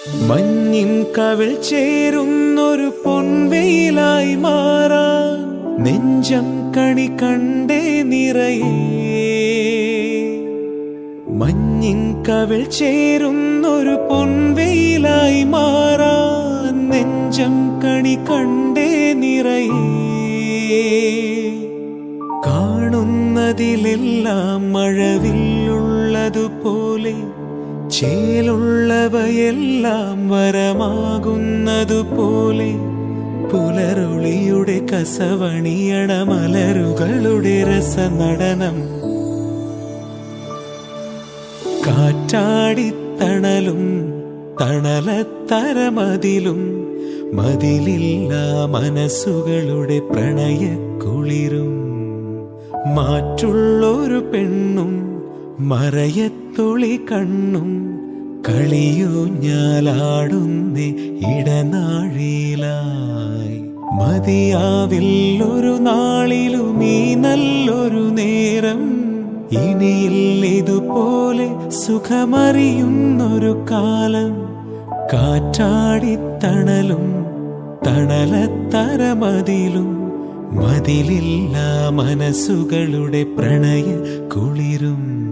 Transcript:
മഞ്ഞിൻ കവിൾ ചേരുന്നൊരു പൊൻവെയിലായി മാറാൻ നെഞ്ചം കണി കണ്ടേ നിറയേ മഞ്ഞിൻ കവിൾ ചേരുന്നൊരു പൊൻവെയിലായി മാറാൻ നെഞ്ചം കണി കണ്ടേ നിറയേ കാണുന്നതിലെല്ലാം മഴവില്ലുള്ളതുപോലെ ചേലുള്ളവയെല്ലാം വരമാകുന്നതുപോലെ പുലരൊളിയുടെ കസവണിയണ മലരുകളുടെ രസനടനം കാറ്റാടിത്തണലും തണലത്തരമതിലും മതിലില്ല മനസ്സുകളുടെ പ്രണയക്കുളിരും മാറ്റുള്ളൊരു പെണ്ണും മറയത്തൊളി കണ്ണും കളിയൂഞ്ഞാലാടുന്നേ ഇടനാഴിയിലായി മതിയാവില്ലൊരു നാളിലും ഈ നല്ലൊരു നേരം ഇനിയിൽ ഇതുപോലെ സുഖമറിയുന്നൊരു കാലം കാറ്റാടിത്തണലും തണലത്തരമതിലും മതിലില്ല മനസ്സുകളുടെ പ്രണയ കുളിരും